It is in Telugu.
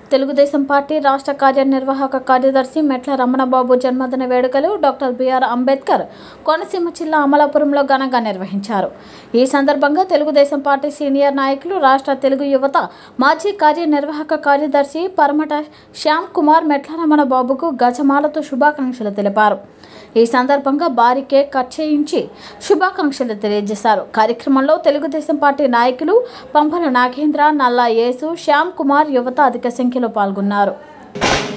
తెలుగుదేశం పార్టీ రాష్ట్ర కార్యనిర్వాహక కార్యదర్శి మెట్ల రమణబాబు జన్మదిన వేడుకలు డాక్టర్ బిఆర్ అంబేద్కర్ కోనసీమ జిల్లా అమలాపురంలో ఘనంగా నిర్వహించారు ఈ సందర్భంగా తెలుగుదేశం పార్టీ సీనియర్ నాయకులు రాష్ట్ర తెలుగు యువత మాజీ కార్యనిర్వాహక కార్యదర్శి పరమట శ్యామ్ కుమార్ మెట్ల రమణబాబుకు గజమాలతో శుభాకాంక్షలు తెలిపారు ఈ సందర్భంగా భారీ కేక్ కట్ చేయించి శుభాకాంక్షలు తెలియజేశారు కార్యక్రమంలో తెలుగుదేశం పార్టీ నాయకులు పంపల నాగేంద్ర నల్లా యేసు శ్యామ్ కుమార్ యువత అధిక సంఖ్యలో పాల్గొన్నారు